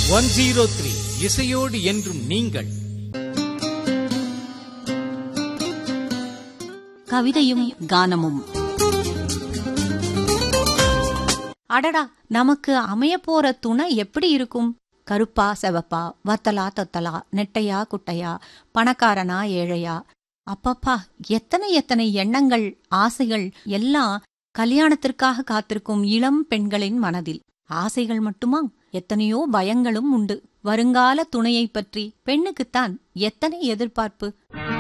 one zero three இசையோடு என்றும் நீங்கள் கவிதையும் கானமும் அடடா நமக்கு அமையப் போற துணை எப்படி இருக்கும் கருப்பா செவப்பா வத்தலா தொத்தலா நெட்டையா குட்டையா பணக்காரனா ஏழையா அப்பப்பா எத்தனை எத்தனை எண்ணங்கள் ஆசைகள் எல்லாம் கல்யாணத்திற்காக காத்திருக்கும் இளம் பெண்களின் மனதில் ஆசைகள் மட்டுமா எத்தனையோ பயங்களும் உண்டு வருங்கால துணையைப் பற்றி பெண்ணுக்குத்தான் எத்தனை எதிர்பார்ப்பு